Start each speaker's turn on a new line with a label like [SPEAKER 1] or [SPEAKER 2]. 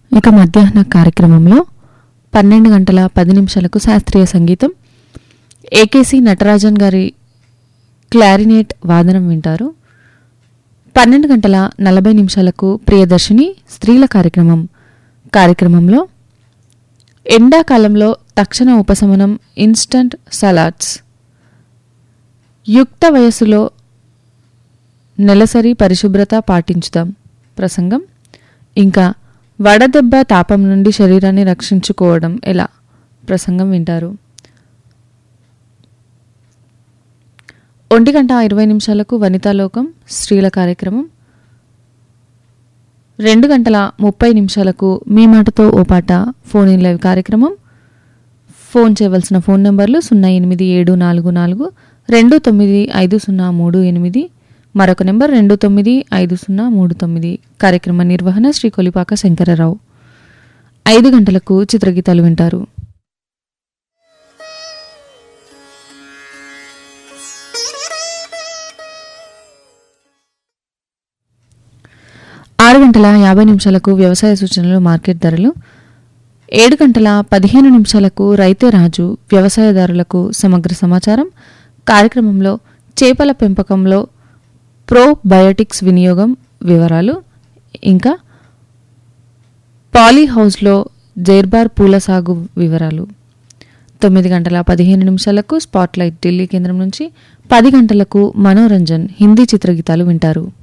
[SPEAKER 1] ఇక మధ్యాహ్న కార్యక్రమంలో పన్నెండు గంటల పది నిమిషాలకు శాస్త్రీయ సంగీతం ఏకేసి నటరాజన్ గారి క్లారినేట్ వాదనం వింటారు పన్నెండు గంటల నలభై నిమిషాలకు ప్రియదర్శిని స్త్రీల కార్యక్రమం కార్యక్రమంలో ఎండాకాలంలో తక్షణ ఉపశమనం ఇన్స్టంట్ సలాడ్స్ యుక్త వయస్సులో నెలసరి పరిశుభ్రత పాటించుదాం ప్రసంగం ఇంకా వడదెబ్బ తాపం నుండి శరీరాన్ని రక్షించుకోవడం ఎలా ప్రసంగం వింటారు ఒంటి గంట ఇరవై నిమిషాలకు వనితాలోకం స్త్రీల కార్యక్రమం రెండు గంటల ముప్పై నిమిషాలకు మీ మాటతో ఓ పాట ఫోన్ ఇన్ లైవ్ కార్యక్రమం ఫోన్ చేయవలసిన ఫోన్ నంబర్లు సున్నా ఎనిమిది ఏడు నాలుగు నాలుగు రెండు తొమ్మిది ఐదు సున్నా మూడు ఎనిమిది మరొక నెంబర్ రెండు తొమ్మిది ఐదు సున్నా మూడు తొమ్మిది కార్యక్రమ నిర్వహణ శ్రీ కొలిపాక శంకరరావు ఐదు గంటలకు చిత్రగీతాలు వింటారు ఆరు గంటల యాభై నిమిషాలకు వ్యవసాయ సూచనలు మార్కెట్ ధరలు ఏడు గంటల పదిహేను నిమిషాలకు రైతే రాజు వ్యవసాయదారులకు సమగ్ర సమాచారం కార్యక్రమంలో చేపల పెంపకంలో ప్రోబయోటిక్స్ వినియోగం వివరాలు ఇంకా పాలీ హౌస్లో జైర్బార్ పూల సాగు వివరాలు తొమ్మిది గంటల పదిహేను నిమిషాలకు స్పాట్లైట్ ఢిల్లీ కేంద్రం నుంచి పది గంటలకు మనోరంజన్ హిందీ చిత్రగీతాలు వింటారు